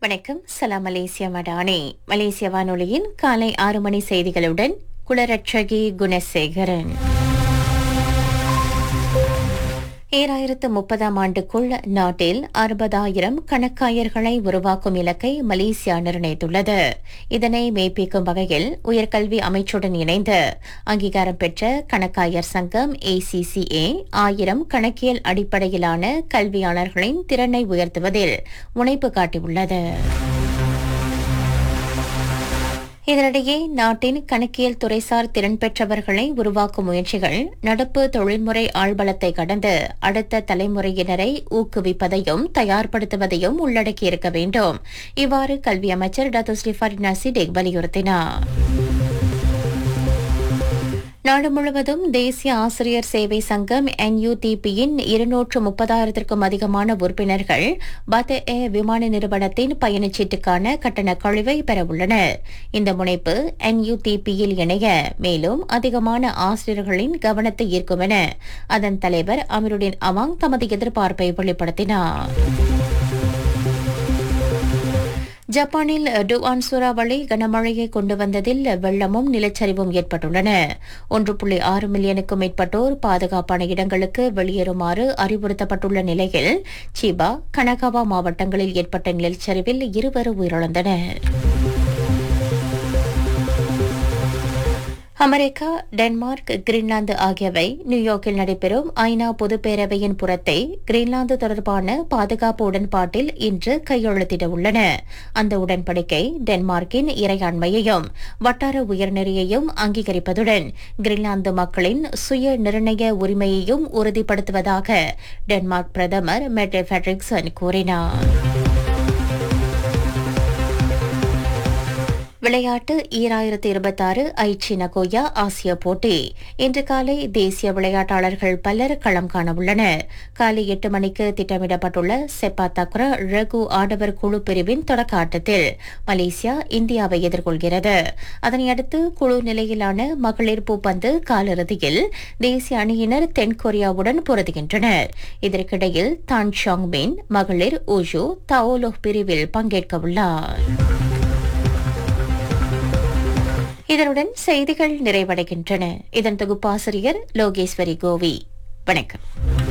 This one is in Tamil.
வணக்கம் சலாம் மலேசியா மடானே மலேசிய வானொலியின் காலை ஆறு மணி செய்திகளுடன் குளரட்சகி குணசேகரன் ஈராயிரத்து முப்பதாம் ஆண்டுக்குள் நாட்டில் அறுபதாயிரம் கணக்காயர்களை உருவாக்கும் இலக்கை மலேசியா நிர்ணயித்துள்ளது இதனை மெய்ப்பிக்கும் வகையில் உயர்கல்வி அமைச்சுடன் இணைந்து அங்கீகாரம் பெற்ற கணக்காயர் சங்கம் ஏசிசிஏ ஆயிரம் கணக்கியல் அடிப்படையிலான கல்வியாளர்களின் திறனை உயர்த்துவதில் முனைப்பு காட்டியுள்ளது இதனிடையே நாட்டின் கணக்கியல் துறைசார் திறன் பெற்றவர்களை உருவாக்கும் முயற்சிகள் நடப்பு தொழில்முறை ஆழ்பலத்தை கடந்து அடுத்த தலைமுறையினரை ஊக்குவிப்பதையும் தயார்படுத்துவதையும் உள்ளடக்கியிருக்க வேண்டும் இவ்வாறு கல்வி அமைச்சர் டாக்டர் ஸ்ரீஃபாரினா சிடேக் வலியுறுத்தினார் நாடு முழுவதும் தேசிய ஆசிரியர் சேவை சங்கம் என்யூடிபியின் இருநூற்று முப்பதாயிரத்திற்கும் அதிகமான உறுப்பினர்கள் பத் ஏ விமான நிறுவனத்தின் பயணச்சீட்டுக்கான கட்டண கழிவை பெறவுள்ளனர் இந்த முனைப்பு என்யூடிபியில் இணைய மேலும் அதிகமான ஆசிரியர்களின் கவனத்தை ஈர்க்கும் என அதன் தலைவர் அமருடின் அவாங் தமது எதிர்பார்ப்பை வெளிப்படுத்தினார் ஜப்பானில் டுவான் சூறாவளி கனமழையை கொண்டு வந்ததில் வெள்ளமும் நிலச்சரிவும் ஏற்பட்டுள்ளன ஒன்று புள்ளி ஆறு மில்லியனுக்கும் மேற்பட்டோர் பாதுகாப்பான இடங்களுக்கு வெளியேறுமாறு அறிவுறுத்தப்பட்டுள்ள நிலையில் சிபா கனகாவா மாவட்டங்களில் ஏற்பட்ட நிலச்சரிவில் இருவர் உயிரிழந்தனர் அமெரிக்கா டென்மார்க் கிரீன்லாந்து ஆகியவை நியூயார்க்கில் நடைபெறும் ஐநா பொதுப்பேரவையின் புறத்தை கிரீன்லாந்து தொடர்பான பாதுகாப்பு உடன்பாட்டில் இன்று கையெழுத்திட உள்ளன அந்த உடன்படிக்கை டென்மார்க்கின் இறையாண்மையையும் வட்டார உயர்நெறியையும் அங்கீகரிப்பதுடன் கிரீன்லாந்து மக்களின் சுய நிர்ணய உரிமையையும் உறுதிப்படுத்துவதாக டென்மார்க் பிரதமர் மெட்டே ஃபெட்ரிக்சன் கூறினார் விளையாட்டு ஈராயிரத்தி இருபத்தாறு ஐச்சி நகோயா ஆசிய போட்டி இன்று காலை தேசிய விளையாட்டாளர்கள் பலர் களம் காண உள்ளனர் காலை எட்டு மணிக்கு திட்டமிடப்பட்டுள்ள செப்பா தக்ரா ரகு ஆடவர் குழு பிரிவின் தொடக்க ஆட்டத்தில் மலேசியா இந்தியாவை எதிர்கொள்கிறது அதனையடுத்து குழு நிலையிலான மகளிர் பூப்பந்து காலிறுதியில் தேசிய அணியினர் தென்கொரியாவுடன் பொருதுகின்றனர் இதற்கிடையில் தான் ஷாங் மின் மகளிர் ஊஜு தாவோலோக் பிரிவில் பங்கேற்க உள்ளார் இதனுடன் செய்திகள் நிறைவடைகின்றன இதன் தொகுப்பாசிரியர் லோகேஸ்வரி கோவி வணக்கம்